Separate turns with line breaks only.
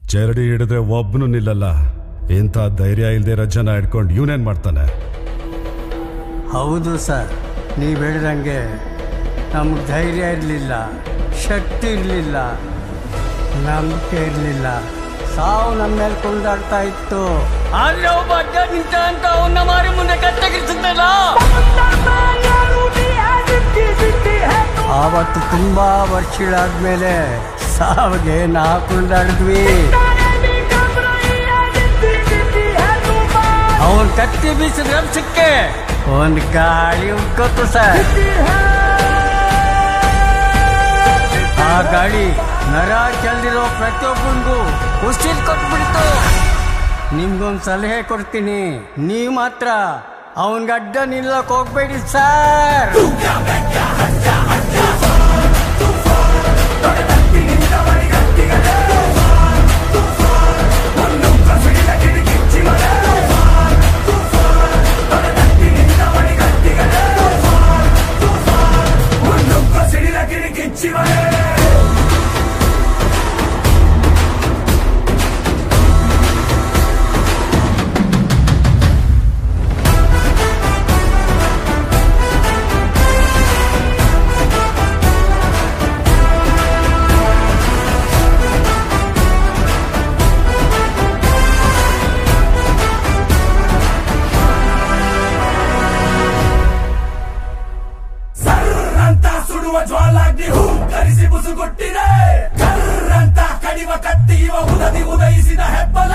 ಚರಡಿ ಹಿಡಿದ್ರೆ ಒಬ್ಬನು ನಿಲ್ಲಲ್ಲ ಇಂಥ ಧೈರ್ಯ ಇಲ್ದೇ ಇರೋ ಜನ ಹಿಡ್ಕೊಂಡು ಇವನೇನ್ ಮಾಡ್ತಾನೆ
ಹೌದು ಸರ್ ನೀವು ಹೇಳಿದಂಗೆ ನಮ್ಗೆ ಧೈರ್ಯ ಇರಲಿಲ್ಲ ಶಕ್ತಿ ಇರಲಿಲ್ಲ ನಂಬಿಕೆ ಇರಲಿಲ್ಲ ಸಾವು ನಮ್ಮ ಮೇಲೆ ಕುಂದಾಡ್ತಾ ಇತ್ತು ಆದ್ರೆ ಒಬ್ಬ ಅಡ್ಡ ನಿಂತ ಅಂತ ಅವನ್ನ ಮಾರಿ ಮುಂದೆ ಕತ್ತಗಿರ್ತಲ್ಲ ಆವತ್ತು ತುಂಬಾ ವರ್ಷಗಳಾದ್ಮೇಲೆ ಸಾವಿಗೆ ನಾ ಕುಂದಾಡಿದ್ವಿ ಅವನ್ ಕತ್ತಿ ಬೀಸಿದ ರಭಸಕ್ಕೆ ಒಂದ್ ಗಾಳಿ ಉಟ್ಕೋತು ಸರ್ ಆ ಗಾಳಿ ನರ ಚೆಲ್ದಿರೋ ಪ್ರತಿಯೊಬ್ಬನಿಗೂ ಉಸಿರು ಕೊಟ್ಬಿಡ್ತು ನಿಮ್ಗೊಂದ್ ಸಲಹೆ ಕೊಡ್ತೀನಿ ನೀವು ಮಾತ್ರ ಅವನ್ಗೆ ಅಡ್ಡ ನಿಲ್ಲಕ್ ಹೋಗ್ಬೇಡಿ ಸರ್
ಸರ್ರಂತ ಸುಡುವ ಜ್ವಾಲಾಗ್ನಿ ಹೂ ಕರಿಸಿ ಬುಸುಗೊಟ್ಟಿದೆ ಕರ್ರಂತ ಕಡಿವ ಕತ್ತಿ ಇವ ಉದದಿ ಉದಯಿಸಿದ ಹೆಬ್ಬ